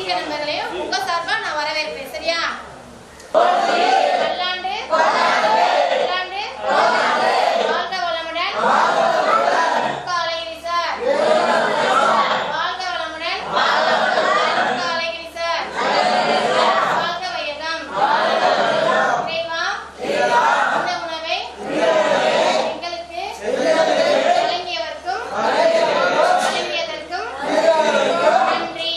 பத்திரிகை நண்பர்களையும் உங்க சார்பா நான் வரவேற்பேன் சரியா பல்லாண்டு பல்லாண்டு வாழ்க வளமுடன் முக அழகிரி சார் வாழ்க வளமுடன் முக அழகிரி சார் வாழ்க வையகம் இறைவா இந்த உணவை எங்களுக்கு வழங்கியவர்க்கும் வழங்கியதற்கும் நன்றி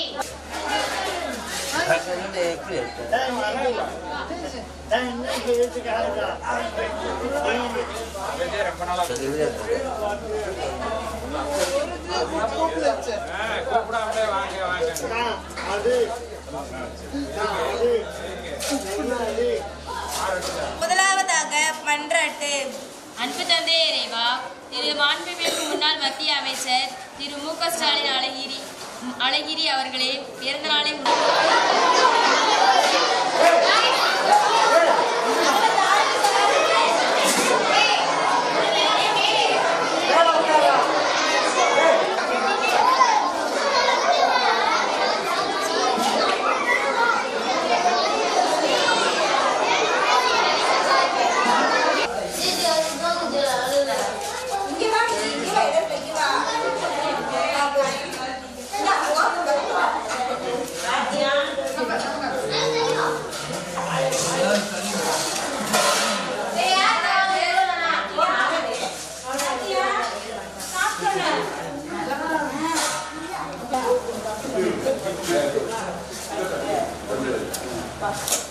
முதலாவதாக மன்றாட்டு அன்பு தந்தை இறைவா திரு மாண்புமிகு முன்னாள் மத்திய அமைச்சர் திரு மு க ஸ்டாலின் அழகிரி அழகிரி அவர்களே பிறந்த நாளை முன்னிட்டு சாப்பிட்டோன்னு